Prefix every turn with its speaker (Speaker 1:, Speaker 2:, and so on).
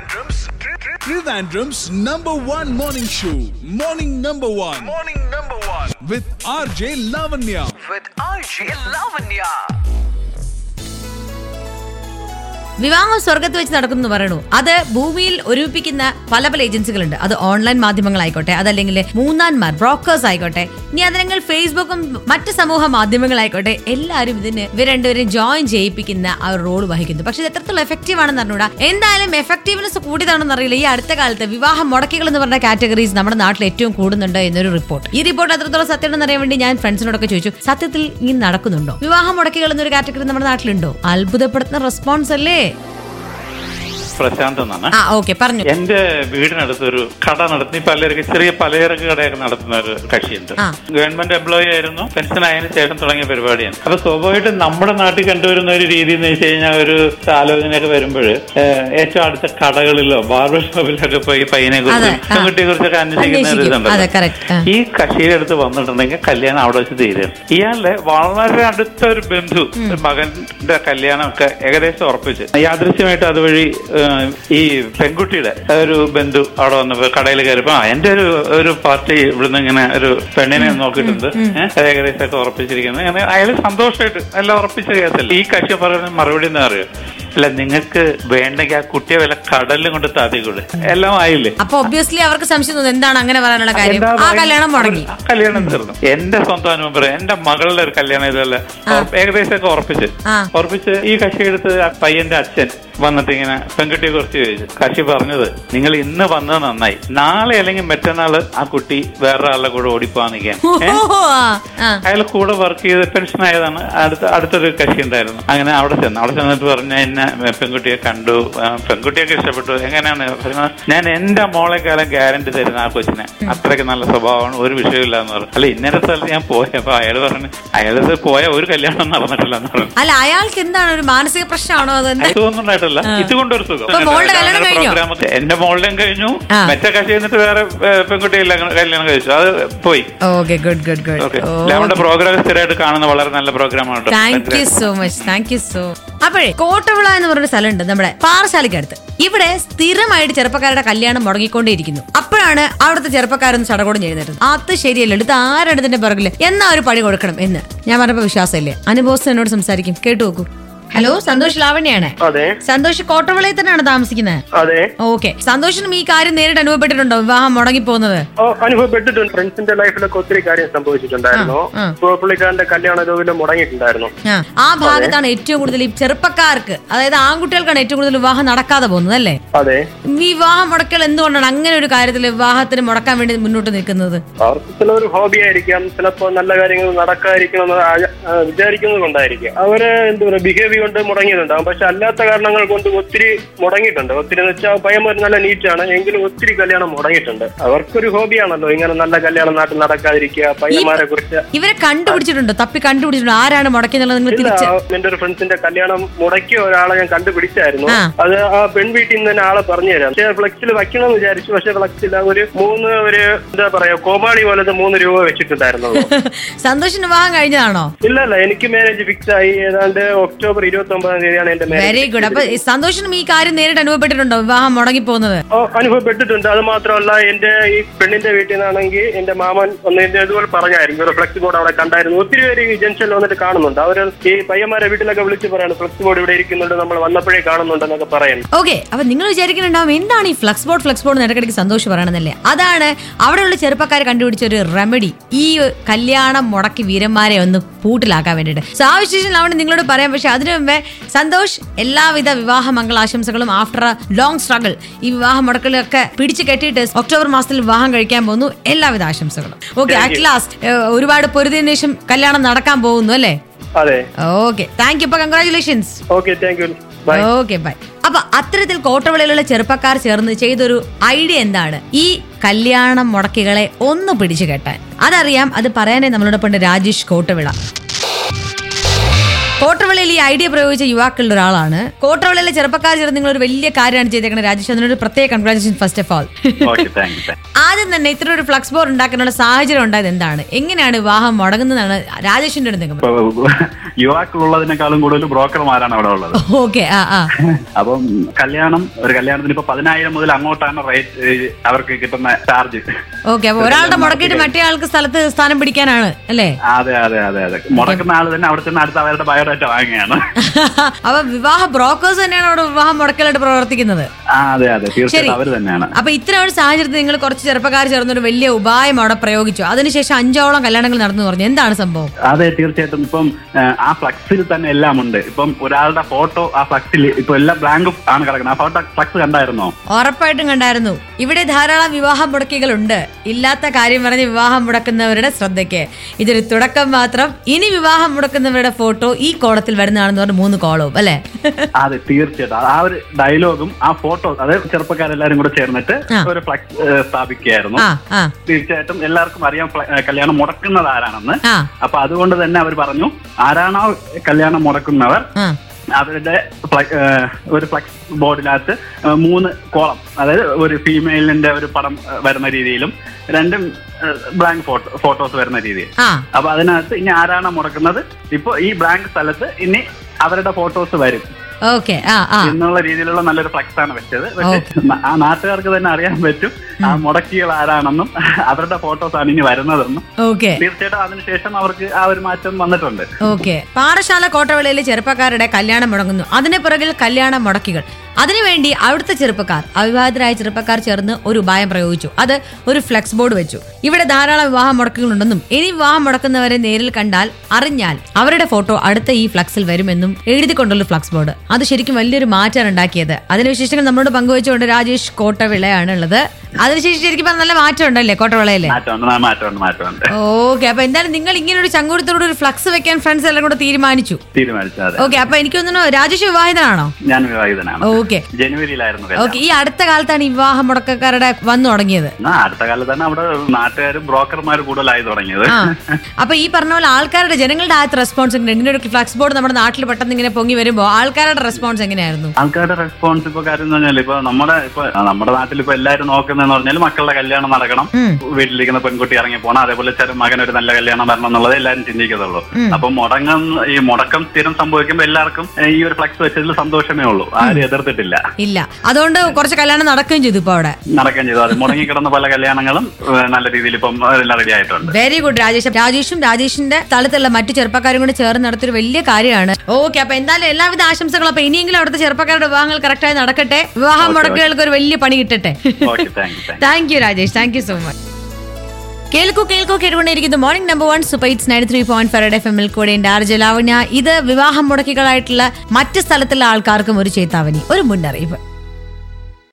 Speaker 1: Trivandrum's, Tri- Tri-
Speaker 2: Trivandrum's number one morning show, Morning Number One,
Speaker 1: morning number one
Speaker 2: with RJ Lavanya.
Speaker 1: with RJ Lavanya.
Speaker 3: വിവാഹം സ്വർഗത്ത് വെച്ച് നടക്കുന്നു പറയണു അത് ഭൂമിയിൽ ഒരുമിപ്പിക്കുന്ന പല പല ഏജൻസികളുണ്ട് അത് ഓൺലൈൻ മാധ്യമങ്ങളായിക്കോട്ടെ അതല്ലെങ്കിൽ മൂന്നാൻമാർ ബ്രോക്കേഴ്സ് ആയിക്കോട്ടെ ഇനി അതല്ലെങ്കിൽ ഫേസ്ബുക്കും മറ്റ് സമൂഹ മാധ്യമങ്ങളായിക്കോട്ടെ എല്ലാവരും ഇതിന് ഇവർ രണ്ടുപേരും ജോയിൻ ചെയ്യിപ്പിക്കുന്ന ആ ഒരു റോൾ വഹിക്കുന്നു പക്ഷെ ഇത് എത്രത്തോളം എഫക്റ്റീവ് ആണെന്ന് അറിഞ്ഞൂടാ എന്തായാലും എഫക്റ്റീവ്നെസ് കൂടിയതാണെന്ന് അറിയില്ല ഈ അടുത്ത കാലത്ത് വിവാഹ മുടക്കികൾ എന്ന് പറഞ്ഞ കാറ്റഗറീസ് നമ്മുടെ നാട്ടിൽ ഏറ്റവും കൂടുന്നുണ്ട് എന്നൊരു റിപ്പോർട്ട് ഈ റിപ്പോർട്ട് എത്രത്തോളം സത്യമാണെന്ന് അറിയാൻ വേണ്ടി ഞാൻ ഫ്രണ്ട്സിനോടൊക്കെ ചോദിച്ചു സത്യത്തിൽ ഈ നടക്കുന്നുണ്ടോ വിവാഹ മുടക്കികൾ എന്നൊരു കാറ്റഗറി നമ്മുടെ നാട്ടിലുണ്ടോ അത്ഭുതപ്പെടുത്തുന്ന റെസ്പോൺസ് അല്ലേ
Speaker 4: പ്രശാന്ത് എന്നാണ്
Speaker 3: ആ ഓക്കെ പറഞ്ഞു
Speaker 4: എന്റെ വീടിനടുത്ത് ഒരു കട നടത്തി പലചരക്ക് ചെറിയ പലചരക്ക് കടയൊക്കെ നടത്തുന്ന ഒരു കക്ഷിയുണ്ട്
Speaker 3: ആ.
Speaker 4: ഗവൺമെന്റ് എംപ്ലോയി ആയിരുന്നു പെൻഷൻ ആയതിനു ശേഷം തുടങ്ങിയ പരിപാടിയാണ് അപ്പൊ സ്വാഭാവികമായിട്ടും നമ്മുടെ നാട്ടിൽ കണ്ടുവരുന്ന ഒരു രീതി എന്ന് വെച്ച് കഴിഞ്ഞാൽ ഒരു ആലോചനയൊക്കെ വരുമ്പോൾ ഏറ്റവും അടുത്ത കടകളിലോ ബാർബർ ഷോപ്പിലൊക്കെ പോയി പയ്യനെ
Speaker 3: അതെ,
Speaker 4: കുറിച്ച്
Speaker 3: ആ.
Speaker 4: പെൺകുട്ടിയെ കുറിച്ചൊക്കെ അന്വേഷിക്കുന്ന ഒരു
Speaker 3: അന്വേഷിക്കും.
Speaker 4: ഇതുണ്ടല്ലോ.
Speaker 3: അതെ, correct. ആ.
Speaker 4: ഈ കക്ഷിയുടെ അടുത്ത് വന്നിട്ടുണ്ടെങ്കിൽ കല്യാണം അവിടെ വെച്ച് തീരും ഇയാളുടെ വളരെ അടുത്ത ഒരു ബന്ധു ഒരു മകന്റെ കല്യാണമൊക്കെ ഏകദേശം ഉറപ്പിച്ച് യാദൃശ്യമായിട്ട് അതുവഴി ഏഹ്, ഈ പെൺകുട്ടിയുടെ ഒരു ബന്ധു അവിടെ വന്നപ്പോ കടയിൽ കയറിയപ്പോ ആ എന്റെ ഒരു ഒരു പാർട്ടി ഇവിടുന്ന് ഇങ്ങനെ ഒരു പെണ്ണിനെ നോക്കിയിട്ടുണ്ട് ഏഹ്, അത് ഏകദേശം ഒക്കെ ഉറപ്പിച്ചിരിക്കുന്നത് അങ്ങനെ അയാൾ സന്തോഷമായിട്ട് എല്ലാം ഉറപ്പിച്ച കേസല്ല ഈ കക്ഷി പറയുന്ന മറുപടി എന്താ അറിയോ അല്ല നിങ്ങൾക്ക് വേണ്ടെങ്കിൽ ആ കുട്ടിയെ വല്ല കടലിലും കൊണ്ട് താത്തിക്കൂടെ എല്ലാം ആയില്ലേ
Speaker 3: അപ്പൊ ഒബ്വിയസ്ലി അവർക്ക് സംശയം തോന്നുന്നു എന്താണ് അങ്ങനെ പറയാനുള്ള കാര്യം
Speaker 4: എന്താ
Speaker 3: ആ
Speaker 4: പറയുക?
Speaker 3: കല്യാണം മുടങ്ങി
Speaker 4: ആ കല്യാണം തീർന്നു എന്റെ സ്വന്തം അനുഭവം പറയാം എന്റെ മകളുടെ ഒരു കല്യാണം ഇതല്ല ഉറപ്പ് ഏകദേശം ഒക്കെ ഉറപ്പിച്ച്
Speaker 3: ആ.
Speaker 4: ഉറപ്പിച്ച് ഈ കക്ഷി എടുത്ത് ആ പയ്യന്റെ അച്ഛൻ വന്നിട്ട് ഇങ്ങനെ പെൺകുട്ടിയെ കുറിച്ച് ചോദിച്ചു കക്ഷി പറഞ്ഞത് നിങ്ങൾ ഇന്ന് വന്നത് നന്നായി നാളെ അല്ലെങ്കിൽ മറ്റന്നാള് ആ കുട്ടി വേറൊരാളുടെ കൂടെ ഓടിപ്പോവാൻ നിൽക്കാൻ ഏ?
Speaker 3: ഓ, ആ, ആ.
Speaker 4: അയാൾ കൂടെ വർക്ക് ചെയ്ത് പെൻഷൻ ആയതാണ് അടുത്ത അടുത്തൊരു കക്ഷി ഉണ്ടായിരുന്നു അങ്ങനെ അവിടെ ചെന്നു അവിടെ ചെന്നിട്ട് പറഞ്ഞു എന്നെ പെൺകുട്ടിയെ കണ്ടു ആ, പെൺകുട്ടിയൊക്കെ ഇഷ്ടപ്പെട്ടു എങ്ങനെയാണ് പറഞ്ഞത്, ഞാൻ എന്റെ മോളെക്കാലം ഗ്യാരണ്ടി തരുന്ന ആ കൊച്ചിനെ അത്രയ്ക്ക് നല്ല സ്വഭാവമാണ് ഒരു വിഷയമില്ല എന്ന് പറഞ്ഞു അല്ല ഇന്നലെ സ്ഥലത്ത് ഞാൻ പോയപ്പോ അയാൾ പറഞ്ഞു അയാളത് പോയ ഒരു കല്യാണം നടന്നിട്ടില്ല എന്ന് പറഞ്ഞു
Speaker 3: അല്ല അയാൾക്ക് എന്താണ് ഒരു മാനസിക പ്രശ്നമാണോ അതെന്താ
Speaker 4: സുഖമൊന്നുണ്ടായിട്ടില്ല ഇതുകൊണ്ടൊരു സുഖം
Speaker 3: അപ്പൊ മോളുടെ കല്യാണം
Speaker 4: അങ്ങനെ
Speaker 3: കഴിഞ്ഞോ?
Speaker 4: program ഒക്കെ- എന്റെ മോളുടെയും കഴിഞ്ഞു
Speaker 3: ആ.
Speaker 4: മറ്റേ കക്ഷി എന്നിട്ട് വേറെ ഏ, പെൺകുട്ടിയില്ല കല്യാണം കഴിച്ചു അത് പോയി
Speaker 3: okay good good
Speaker 4: okay
Speaker 3: good
Speaker 4: നമ്മുടെ പ്രോഗ്രാം സ്ഥിരമായിട്ട് കാണുന്ന വളരെ നല്ല പ്രോഗ്രാമാണ്
Speaker 3: thank you so much thank you so അപ്പോഴേ കോട്ടവിള എന്ന് പറഞ്ഞൊരു സ്ഥലമുണ്ട് നമ്മുടെ പാറശാലയ്ക്കടുത്ത് ഇവിടെ സ്ഥിരമായിട്ട് ചെറുപ്പക്കാരുടെ കല്യാണം മുടങ്ങിക്കൊണ്ടേയിരിക്കുന്നു അപ്പോഴാണ് അവിടുത്തെ ചെറുപ്പക്കാരൊന്ന് ചടകോടും ചെയ്യുന്നത് അത് ശരിയല്ല ഇത് ആരാണ് ഇതിന്റെ പിറകില് എന്നാ ഒരു പണി കൊടുക്കണം എന്ന് ഞാൻ പറഞ്ഞപ്പോ വിശ്വാസമില്ലേ അനുഭവസ്ഥ എന്നോട് സംസാരിക്കും കേട്ടു നോക്കൂ ഹലോ സന്തോഷ് ലാവണ്യാണ്
Speaker 5: അതെ
Speaker 3: സന്തോഷ് കോട്ടവിളയിൽ തന്നെയാണ് താമസിക്കുന്നത്
Speaker 5: അതെ
Speaker 3: ഓക്കെ സന്തോഷിനും ഈ കാര്യം നേരിട്ട് അനുഭവപ്പെട്ടിട്ടുണ്ടോ വിവാഹം മുടങ്ങിപ്പോകുന്നത്
Speaker 5: ഓ, അനുഭവപ്പെട്ടിട്ടുണ്ട് ഫ്രണ്ട്സിന്റെ ലൈഫിലൊക്കെ ഒത്തിരി കാര്യം സംഭവിച്ചിട്ടുണ്ടായിരുന്നു
Speaker 3: ആ, ആ.
Speaker 5: ഇപ്പോൾ പുള്ളിക്കാരന്റെ കല്യാണ ഇതുപോലെ മുടങ്ങിയിട്ടുണ്ടായിരുന്നു
Speaker 3: ആ, ആ ഭാഗത്താണ് ഏറ്റവും കൂടുതൽ ഈ ചെറുപ്പക്കാർക്ക് അതായത് ആൺകുട്ടികൾക്കാണ് ഏറ്റവും കൂടുതൽ വിവാഹം നടക്കാതെ പോകുന്നത് അല്ലേ
Speaker 5: അതെ
Speaker 3: വിവാഹം മുടക്കൽ എന്തുകൊണ്ടാണ് അങ്ങനെ ഒരു കാര്യത്തിൽ വിവാഹത്തിന് മുടക്കാൻ വേണ്ടി മുന്നോട്ട് നിൽക്കുന്നത്
Speaker 5: അവർക്ക് ചില ഒരു ഹോബി ആയിരിക്കാം ചിലപ്പോ നല്ല കാര്യങ്ങൾ നടക്കാതിരിക്കണം എന്ന് ആ- ആ വിചാരിക്കുന്നത് കൊണ്ടായിരിക്കും അവര് എന്താ പറയുക ബിഹേവ് കൊണ്ട് മുടങ്ങിയതുണ്ടാവും പക്ഷെ അല്ലാത്ത കാരണങ്ങൾ കൊണ്ട് ഒത്തിരി മുടങ്ങിയിട്ടുണ്ട് ഒത്തിരി എന്ന് വെച്ചാൽ പയ്യന്മാർ നല്ല നീറ്റാണ് എങ്കിലും ഒത്തിരി കല്യാണം മുടങ്ങിയിട്ടുണ്ട് അവർക്കൊരു ഹോബിയാണല്ലോ ഇങ്ങനെ നല്ല കല്യാണം നാട്ടിൽ നടക്കാതിരിക്കുക പയ്യന്മാരെ കുറിച്ച്
Speaker 3: ഇവരെ കണ്ടുപിടിച്ചിട്ടുണ്ടോ തപ്പി കണ്ടുപിടിച്ചിട്ടുണ്ടോ ആരാണ് മുടക്കിയെന്നുള്ളത് നിങ്ങൾ
Speaker 5: ഇല്ല
Speaker 3: തിരിച്ച്
Speaker 5: എന്റെ ഒരു ഫ്രണ്ട്സിന്റെ കല്യാണം മുടക്കിയ ഒരാളെ ഞാൻ കണ്ടുപിടിച്ചായിരുന്നു
Speaker 3: ആ.
Speaker 5: അത് ആ പെൺവീട്ടിൽ നിന്ന് തന്നെ ആളെ പറഞ്ഞു തരാം പക്ഷെ ഫ്ലെക്സിൽ വെക്കണമെന്ന് വിചാരിച്ചു പക്ഷെ ഫ്ലെക്സിൽ ഒരു മൂന്ന് ഒരു എന്താ പറയാ കോമാളി പോലത്തെ മൂന്ന് രൂപ വെച്ചിട്ടുണ്ടായിരുന്നുള്ളൂ
Speaker 3: സന്തോഷിന് വിവാഹം കഴിഞ്ഞതാണോ
Speaker 5: ഇല്ല ഇല്ല എനിക്ക് മാരേജ് ഫിക്സ് ആയി ഏതാണ്ട് ഒക്ടോബർ ഇരുപത്തി ഒമ്പതാം തീയതിയാണ് എന്റെ
Speaker 3: വെരി
Speaker 5: മാരേജ്
Speaker 3: ഗുഡ് അപ്പൊ ഈ സന്തോഷിനും ഈ കാര്യം നേരിട്ട് അനുഭവപ്പെട്ടിട്ടുണ്ടോ വിവാഹം മുടങ്ങിപ്പോകുന്നത്
Speaker 5: അനുഭവപ്പെട്ടിട്ടുണ്ട് അത് മാത്രമല്ല എന്റെ ഈ പെണ്ണിന്റെ വീട്ടിൽ നിന്നാണെങ്കിൽ എന്റെ മാമൻ ഒന്ന് എന്റെ ഇതുപോലെ പറഞ്ഞായിരുന്നു ഒരു ഫ്ലെക്സ് ബോർഡ് അവിടെ കണ്ടായിരുന്നു ഒത്തിരി പേര് ഈ ജംഗ്ഷനിൽ വന്നിട്ട് കാണുന്നുണ്ട് അവർ ഈ പയ്യന്മാരെ വീട്ടിലൊക്കെ വിളിച്ച് പറയാണ് ഫ്ലെക്സ് ബോർഡ് ഇവിടെ ഇരിക്കുന്നുണ്ട് നമ്മൾ വന്നപ്പോഴേ കാണുന്നുണ്ടെന്നൊക്കെ പറയുന്നു
Speaker 3: ഓക്കെ അപ്പൊ നിങ്ങൾ വിചാരിക്കുന്നുണ്ടാവും എന്താണ് ഈ ഫ്ലക്സ് ബോർഡ് ഫ്ലക്സ് ബോർഡ് ഇടയ്ക്കിടയ്ക്ക് സന്തോഷം പറയണമെന്നല്ലേ അതാണ് അവിടെയുള്ള ചെറുപ്പക്കാർ കണ്ടുപിടിച്ച ഒരു റെമഡി ഈ കല്യാണം മുടക്കി വീരന്മാരെ ഒന്ന് പൂട്ടിലാക്കാൻ വേണ്ടിയിട്ട് സോ ആ വിശേഷം അവിടെ നിങ്ങളോട് പറയാം പക്ഷെ അതിനു മുമ്പേ സന്തോഷ് എല്ലാവിധ വിവാഹ മംഗളാശംസകളും ആഫ്റ്റർ ലോങ് സ്ട്രഗിൾ ഈ വിവാഹ മുടക്കലൊക്കെ പിടിച്ചു കെട്ടിയിട്ട് ഒക്ടോബർ മാസത്തിൽ വിവാഹം കഴിക്കാൻ പോകുന്നു എല്ലാവിധ ആശംസകളും ഓക്കെ അറ്റ് ലാസ്റ്റ് ഒരുപാട് പൊരുതിന് ശേഷം കല്യാണം നടക്കാൻ പോകുന്നു അല്ലേ
Speaker 5: അതെ
Speaker 3: ഓക്കെ താങ്ക് യു ഇപ്പൊ congratulations
Speaker 5: okay thank you bye
Speaker 3: okay bye അപ്പൊ അത്തരത്തിൽ കോട്ടവിളയിലുള്ള ചെറുപ്പക്കാർ ചേർന്ന് ചെയ്തൊരു ഐഡിയ എന്താണ് ഈ കല്യാണം മുടക്കികളെ ഒന്ന് പിടിച്ചു കെട്ടാൻ അതറിയാം അത് പറയാനേ നമ്മളോടൊപ്പം ഉണ്ട് രാജേഷ് കോട്ടവിള കോട്ടറവിളയിൽ ഈ ഐഡിയ പ്രയോഗിച്ച യുവാക്കളിൽ ഒരാളാണ് കോട്ടറവിളയിലെ ചെറുപ്പക്കാർ ചേർന്ന് നിങ്ങൾ ഒരു വലിയ കാര്യമാണ് ചെയ്തേക്കുന്നത് രാജേഷ് അതിനൊരു പ്രത്യേക congratulation first of all
Speaker 4: okay thank you
Speaker 3: ആദ്യം തന്നെ ഇത്ര ഒരു ഫ്ലക്സ് ബോർഡ് ഉണ്ടാക്കാനുള്ള സാഹചര്യം ഉണ്ടായത് എന്താണ് എങ്ങനെയാണ് വിവാഹം മുടങ്ങുന്നതാണ് രാജേഷിന്റെ ഒരു നിഗമനം
Speaker 6: യുവാക്കളുള്ളതിനേക്കാളും കൂടുതൽ ബ്രോക്കർമാരാണ് അവിടെ ഉള്ളത്
Speaker 3: ഓക്കെ ആ ആ
Speaker 6: അപ്പം കല്യാണം ഒരു കല്യാണത്തിന് ഇപ്പൊ പതിനായിരം മുതൽ അങ്ങോട്ടാണ് റേറ്റ് അവർക്ക് കിട്ടുന്ന ചാർജ്
Speaker 3: ഓക്കെ അപ്പൊ ഒരാളുടെ മുടക്കിയിട്ട് മറ്റേ ആൾക്ക് സ്ഥലത്ത് സ്ഥാനം പിടിക്കാനാണ് അല്ലേ
Speaker 6: അതെ അതെ അതെ അതെ മുടക്കുന്ന ആള് തന്നെ അവിടെ ചെന്ന് അടുത്ത് അവരുടെ ബയോഡാറ്റ വാങ്ങുകയാണ്
Speaker 3: അപ്പൊ വിവാഹ ബ്രോക്കേഴ്സ് തന്നെയാണ് അവിടെ വിവാഹം മുടക്കലായിട്ട് പ്രവർത്തിക്കുന്നത്
Speaker 6: ആ അതെ അതെ
Speaker 3: ശരി
Speaker 6: തീർച്ചയായിട്ടും അവര് തന്നെയാണ്
Speaker 3: അപ്പൊ ഇത്തരം ഒരു സാഹചര്യത്തിൽ നിങ്ങൾ കുറച്ച് ചെറുപ്പക്കാർ ചേർന്ന് ഒരു വലിയ ഉപായം അവിടെ പ്രയോഗിച്ചു അതിനുശേഷം അഞ്ചോളം കല്യാണങ്ങൾ നടന്നു പറഞ്ഞു എന്താണ് സംഭവം
Speaker 6: അതെ തീർച്ചയായിട്ടും ഇപ്പം ഏഹ്, ആ ഫ്ലക്സിൽ തന്നെ എല്ലാം ഉണ്ട് ഇപ്പം ഒരാളുടെ ഫോട്ടോ ആ ഫ്ലക്സിൽ ഇപ്പൊ എല്ലാം ബ്ലാങ്ക് ആണ് കിടക്കുന്നത് ആ ഫോട്ടോ ഫ്ലക്സ് കണ്ടായിരുന്നോ
Speaker 3: ഉറപ്പായിട്ടും കണ്ടായിരുന്നു ഇവിടെ ധാരാളം വിവാഹം മുടക്കികളുണ്ട് ഇല്ലാത്ത കാര്യം പറഞ്ഞ് വിവാഹം മുടക്കുന്നവരുടെ ശ്രദ്ധയ്ക്ക് ഇതൊരു തുടക്കം മാത്രം ഇനി വിവാഹം മുടക്കുന്നവരുടെ ഫോട്ടോ ഈ കോളത്തിൽ വരുന്നതാണെന്ന് പറഞ്ഞ് മൂന്ന് കോളവും അല്ലേ
Speaker 6: അതെ തീർച്ചയായിട്ടും ആ ഒരു ഡയലോഗും ആ ഫോട്ടോ അതായത് ചെറുപ്പക്കാരെല്ലാരും കൂടെ ചേർന്നിട്ട്
Speaker 3: ആ.
Speaker 6: ഒരു ഫ്ലക്സ് സ്ഥാപിക്കുകയായിരുന്നു
Speaker 3: ആ ആ
Speaker 6: തീർച്ചയായിട്ടും എല്ലാവർക്കും അറിയാം ഫ്ല- ഏഹ്, കല്യാണം മുടക്കുന്നത് ആരാണെന്ന്
Speaker 3: ആ
Speaker 6: അപ്പൊ അതുകൊണ്ട് തന്നെ അവർ പറഞ്ഞു ആരാണോ കല്യാണം മുടക്കുന്നവർ
Speaker 3: ആ
Speaker 6: അവരുടെ ഫ്ല- ഏഹ്, ഒരു ഫ്ലക്സ് ബോർഡിനകത്ത് ഏഹ്, മൂന്ന് കോളം അതായത് ഒരു ഫീമെയിലിന്റെ ഒരു പടം ഏഹ്, വരുന്ന രീതിയിലും രണ്ടും ബ്ലാങ്ക് ഫോട്ടോ ഫോട്ടോസ് വരുന്ന രീതിയിൽ
Speaker 3: ആ
Speaker 6: അപ്പൊ അതിനകത്ത് ഇനി ആരാണോ മുടക്കുന്നത് ഇപ്പൊ ഈ ബ്ലാങ്ക് സ്ഥലത്ത് ഇനി അവരുടെ ഫോട്ടോസ് വരും
Speaker 3: ഓക്കെ ആ ആ
Speaker 6: എന്നുള്ള രീതിയിലുള്ള നല്ലൊരു ഫ്ലക്സ് ആണ് വെച്ചത് പക്ഷെ ന- ആ നാട്ടുകാർക്ക് തന്നെ അറിയാൻ പറ്റും ആ മുടക്കികൾ ആരാണെന്നും അവരുടെ ഫോട്ടോസ് ആണ് ഇനി വരുന്നതെന്നും
Speaker 3: ഓക്കെ
Speaker 6: തീർച്ചയായിട്ടും അതിനുശേഷം അവർക്ക് ആ ഒരു മാറ്റം വന്നിട്ടുണ്ട്
Speaker 3: ഓക്കെ പാറശാല കോട്ടവിളയിലെ ചെറുപ്പക്കാരുടെ കല്യാണം മുടങ്ങുന്നു അതിന് പിറകിൽ കല്യാണ മുടക്കികൾ അതിനുവേണ്ടി അവിടുത്തെ ചെറുപ്പക്കാർ അവിവാഹിതരായ ചെറുപ്പക്കാർ ചേർന്ന് ഒരു ഉപായം പ്രയോഗിച്ചു അത് ഒരു ഫ്ലെക്സ് ബോർഡ് വെച്ചു ഇവിടെ ധാരാളം വിവാഹ മുടക്കുകളുണ്ടെന്നും ഇനി വിവാഹം മുടക്കുന്നവരെ നേരിൽ കണ്ടാൽ അറിഞ്ഞാൽ അവരുടെ ഫോട്ടോ അടുത്ത ഈ ഫ്ലക്സിൽ വരുമെന്നും എഴുതിക്കൊണ്ടുള്ള ഫ്ലക്സ് ബോർഡ് അത് ശരിക്കും വലിയൊരു മാറ്റമാണ് ഉണ്ടാക്കിയത് അതിന് വിശേഷങ്ങൾ നമ്മളോട് പങ്കുവെച്ചുകൊണ്ട് രാജേഷ് കോട്ടവിളയാണ് ഉള്ളത് അതിനുശേഷം ശരിക്കും പറഞ്ഞാൽ നല്ല മാറ്റം ഉണ്ടല്ലേ കോട്ടവിളയിലെ
Speaker 6: മാറ്റമുണ്ട് ആ, മാറ്റമുണ്ട് മാറ്റമുണ്ട്
Speaker 3: ഓക്കെ അപ്പൊ എന്തായാലും നിങ്ങൾ ഇങ്ങനെ ഒരു ചങ്കൂരത്തോട് ഒരു ഫ്ലക്സ് വെക്കാൻ ഫ്രണ്ട്സ് എല്ലാം കൂടെ തീരുമാനിച്ചു
Speaker 6: തീരുമാനിച്ചത് അതെ
Speaker 3: ഓക്കെ അപ്പൊ എനിക്ക് തോന്നുന്നു രാജേഷ് വിവാഹിതനാണോ
Speaker 6: ഞാൻ വിവാഹിതനാണ്
Speaker 3: ഓക്കെ
Speaker 6: ജനുവരിയിലായിരുന്നു
Speaker 3: ഓക്കെ
Speaker 6: കല്യാണം
Speaker 3: ഈ അടുത്ത കാലത്താണ് ഈ വിവാഹ മുടക്കക്കാരുടെ വന്നു തുടങ്ങിയത്
Speaker 6: ആ, അടുത്ത കാലത്ത് തന്നെ അവിടെ നാട്ടുകാരും ബ്രോക്കർമാർ കൂടുതലായി തുടങ്ങിയത്
Speaker 3: ആ അപ്പൊ ഈ പറഞ്ഞ പോലെ ആൾക്കാരുടെ ജനങ്ങളുടെ ആദ്യത്തെ റെസ്പോൺസ് എങ്ങനെ ഇങ്ങനെ ഒരു ഫ്ലക്സ് ബോർഡ് നമ്മുടെ നാട്ടിൽ പെട്ടെന്ന് ഇങ്ങനെ പൊങ്ങി വരുമ്പോ ആൾക്കാരുടെ റെസ്പോൺസ് എങ്ങനെയായിരുന്നു
Speaker 6: ആൾക്കാരുടെ റെസ്പോൺസ് ഇപ്പൊ കാര്യം എന്ന് പറഞ്ഞാൽ ഇപ്പൊ നമ്മുടെ ഇപ്പൊ നമ്മുടെ നാട്ടിൽ ഇപ്പൊ എല്ലാവരും നോക്കുന്നതെന്ന് പറഞ്ഞാൽ മക്കളുടെ കല്യാണം നടക്കണം വീട്ടിലിരിക്കുന്ന പെൺകുട്ടി ഇറങ്ങി പോകണം അതേപോലെ ചെറു മകൻ ഒരു നല്ല കല്യാണം വരണം എന്നുള്ളത് എല്ലാവരും ചിന്തിക്കത്തുള്ളൂ അപ്പൊ മുടങ്ങം ഈ മുടക്കം സ്ഥിരം സംഭവിക്കുമ്പോൾ എല്ലാവർക്കും ഏഹ്, ഈ ഒരു ഫ്ലക്സ് വെച്ചതിൽ സന്തോഷമേ ഉള്ളൂ ആരും എതിർത്തിട്ടില്ല
Speaker 3: ഇല്ല അതുകൊണ്ട് കുറച്ച് കല്യാണം നടക്കുകയും ചെയ്തു ഇപ്പൊ അവിടെ
Speaker 6: നടക്കുകയും ചെയ്തു അത് മുടങ്ങിക്കിടന്ന പല കല്യാണങ്ങളും ഏഹ്, നല്ല രീതിയിൽ ഇപ്പം എല്ലാം റെഡി ആയിട്ടുണ്ട്
Speaker 3: വെരി ഗുഡ് രാജേഷ് രാജേഷും രാജേഷിന്റെ സ്ഥലത്തുള്ള മറ്റു ചെറുപ്പക്കാരും കൂടി ചേർന്ന് നടത്തിയൊരു വലിയ കാര്യമാണ് ഓക്കെ അപ്പൊ എന്തായാലും എല്ലാവിധ ആശംസകളും അപ്പൊ ഇനിയെങ്കിലും അവിടുത്തെ ചെറുപ്പക്കാരുടെ വിവാഹങ്ങൾ കറക്റ്റായി നടക്കട്ടെ വിവാഹം
Speaker 6: Okay,
Speaker 3: മുടക്കുകൾക്ക് ഒരു വലിയ പണി കിട്ടട്ടെ
Speaker 6: okay thank you
Speaker 3: thank you Rajesh thank you so much കേൾക്കൂ കേൾക്കൂ കേട്ടുകൊണ്ടിരിക്കുന്നു morning number one super it's nine three point five red F എമ്മിൽ കൂടെ ഉണ്ട് ആർജ ലാവണ്യ ഇത് വിവാഹം മുടക്കികളായിട്ടുള്ള മറ്റ് സ്ഥലത്തുള്ള ആൾക്കാർക്കും ഒരു ചേത്താവനി ഒരു മുന്നറിയിപ്പ്